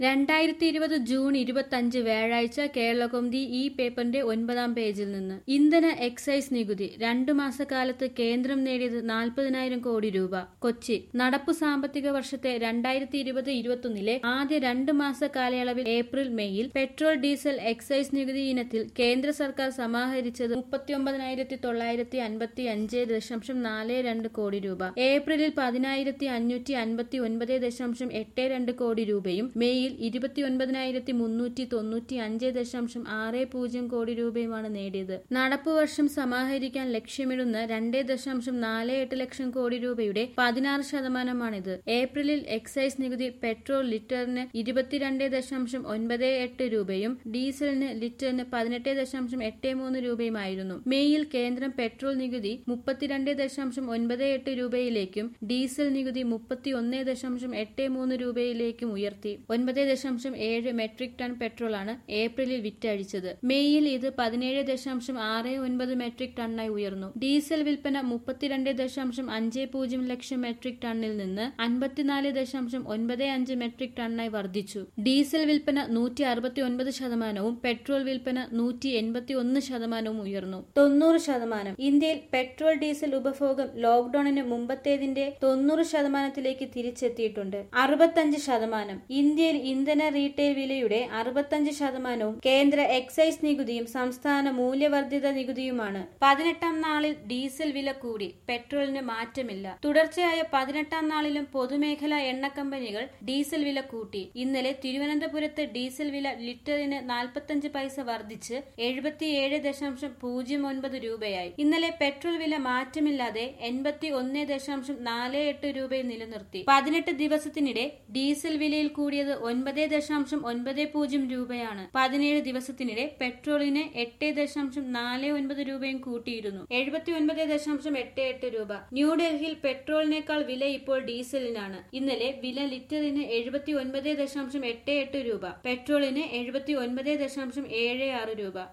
രണ്ടായിരത്തി ഇരുപത് ജൂൺ ഇരുപത്തഞ്ച് വ്യാഴാഴ്ച കേരളകൗമുദി ഈ പേപ്പറിന്റെ ഒൻപതാം പേജിൽ നിന്ന് ഇന്ധന എക്സൈസ് നികുതി രണ്ടു മാസക്കാലത്ത് കേന്ദ്രം നേടിയത് നാൽപ്പതിനായിരം കോടി രൂപ കൊച്ചി നടപ്പു സാമ്പത്തിക വർഷത്തെ രണ്ടായിരത്തി ഇരുപത് ഇരുപത്തൊന്നിലെ ആദ്യ രണ്ട് മാസ കാലയളവിൽ ഏപ്രിൽ മെയ്യിൽ പെട്രോൾ ഡീസൽ എക്സൈസ് നികുതി ഇനത്തിൽ കേന്ദ്ര സർക്കാർ സമാഹരിച്ചത് മുപ്പത്തിയൊമ്പതിനായിരത്തി തൊള്ളായിരത്തി അൻപത്തി അഞ്ച് ദശാംശം നാല് രണ്ട് കോടി രൂപ ഏപ്രിലിൽ പതിനായിരത്തി അഞ്ഞൂറ്റി അൻപത്തി ഒൻപത് ദശാംശം എട്ട് രണ്ട് കോടി രൂപയും മെയ്യിൽ ഇരുപത്തി ഒൻപതിനായിരത്തി മുന്നൂറ്റി തൊണ്ണൂറ്റി അഞ്ച് ദശാംശം ആറ് പൂജ്യം കോടി രൂപയുമാണ് നേടിയത് നടപ്പു വർഷം സമാഹരിക്കാൻ ലക്ഷ്യമിടുന്ന രണ്ട് ദശാംശം നാല് എട്ട് ലക്ഷം കോടി രൂപയുടെ പതിനാറ് ശതമാനമാണിത് ഏപ്രിലിൽ എക്സൈസ് നികുതി പെട്രോൾ ലിറ്ററിന് ഇരുപത്തിരണ്ട് ദശാംശം ഒൻപത് എട്ട് രൂപയും ഡീസലിന് ലിറ്ററിന് പതിനെട്ട് ദശാംശം എട്ട് മൂന്ന് രൂപയുമായിരുന്നു മെയ്യിൽ കേന്ദ്രം പെട്രോൾ നികുതി മുപ്പത്തിരണ്ട് ദശാംശം ഒൻപത് എട്ട് രൂപയിലേക്കും ഡീസൽ നികുതി മുപ്പത്തി ഒന്ന് ദശാംശം എട്ട് മൂന്ന് രൂപയിലേക്കും ഉയർത്തി ഒൻപത് ദശാംശം ഏഴ് മെട്രിക് ടൺ പെട്രോളാണ് ഏപ്രിലിൽ വിറ്റഴിച്ചത് മെയ്യിൽ ഇത് പതിനേഴ് ദശാംശം ആറ് ഒൻപത് മെട്രിക് ടണ്ണായി ഉയർന്നു ഡീസൽ വിൽപ്പന മുപ്പത്തിരണ്ട് ദശാംശം അഞ്ച് പൂജ്യം ലക്ഷം മെട്രിക് ടണ്ണിൽ നിന്ന് അൻപത്തിനാല് ദശാംശം ഒൻപത് അഞ്ച് മെട്രിക് ടണ്ണായി വർദ്ധിച്ചു ഡീസൽ വിൽപ്പന നൂറ്റി അറുപത്തി ഒൻപത് ശതമാനവും പെട്രോൾ വിൽപ്പന നൂറ്റി എൺപത്തി ഒന്ന് ശതമാനവും ഉയർന്നു തൊണ്ണൂറ് ശതമാനം ഇന്ത്യയിൽ പെട്രോൾ ഡീസൽ ഉപഭോഗം ലോക്ഡൌണിന് മുമ്പത്തേതിന്റെ തൊണ്ണൂറ് ശതമാനത്തിലേക്ക് തിരിച്ചെത്തിയിട്ടുണ്ട് അറുപത്തഞ്ച് ശതമാനം ഇന്ത്യയിൽ ഇന്ധന റീറ്റെയിൽ വിലയുടെ അറുപത്തഞ്ച് ശതമാനവും കേന്ദ്ര എക്സൈസ് നികുതിയും സംസ്ഥാന മൂല്യവർദ്ധിത നികുതിയുമാണ് പതിനെട്ടാം നാളിൽ ഡീസൽ വില കൂടി പെട്രോളിന് മാറ്റമില്ല തുടർച്ചയായ പതിനെട്ടാം നാളിലും പൊതുമേഖലാ എണ്ണ കമ്പനികൾ ഡീസൽ വില കൂട്ടി ഇന്നലെ തിരുവനന്തപുരത്ത് ഡീസൽ വില ലിറ്ററിന് നാൽപ്പത്തഞ്ച് പൈസ വർദ്ധിച്ച് എഴുപത്തിയേഴ് ദശാംശം പൂജ്യം ഒൻപത് രൂപയായി ഇന്നലെ പെട്രോൾ വില മാറ്റമില്ലാതെ എൺപത്തി ഒന്ന് ദശാംശം നാല് എട്ട് രൂപയിൽ നിലനിർത്തി പതിനെട്ട് ദിവസത്തിനിടെ ഡീസൽ വിലയിൽ കൂടിയത് ഒൻപത് ദശാംശം ഒൻപത് പൂജ്യം രൂപയാണ് പതിനേഴ് ദിവസത്തിനിടെ പെട്രോളിന് എട്ട് ദശാംശം നാല് ഒൻപത് രൂപയും കൂട്ടിയിരുന്നു എഴുപത്തി ഒൻപത് ദശാംശം എട്ട് എട്ട് രൂപ ന്യൂഡൽഹിയിൽ പെട്രോളിനേക്കാൾ വില ഇപ്പോൾ ഡീസലിനാണ് ഇന്നലെ വില ലിറ്ററിന് എഴുപത്തി ഒൻപത് ദശാംശം എട്ട് എട്ട് രൂപ പെട്രോളിന് എഴുപത്തി ഒൻപത് ദശാംശം ഏഴ് ആറ് രൂപ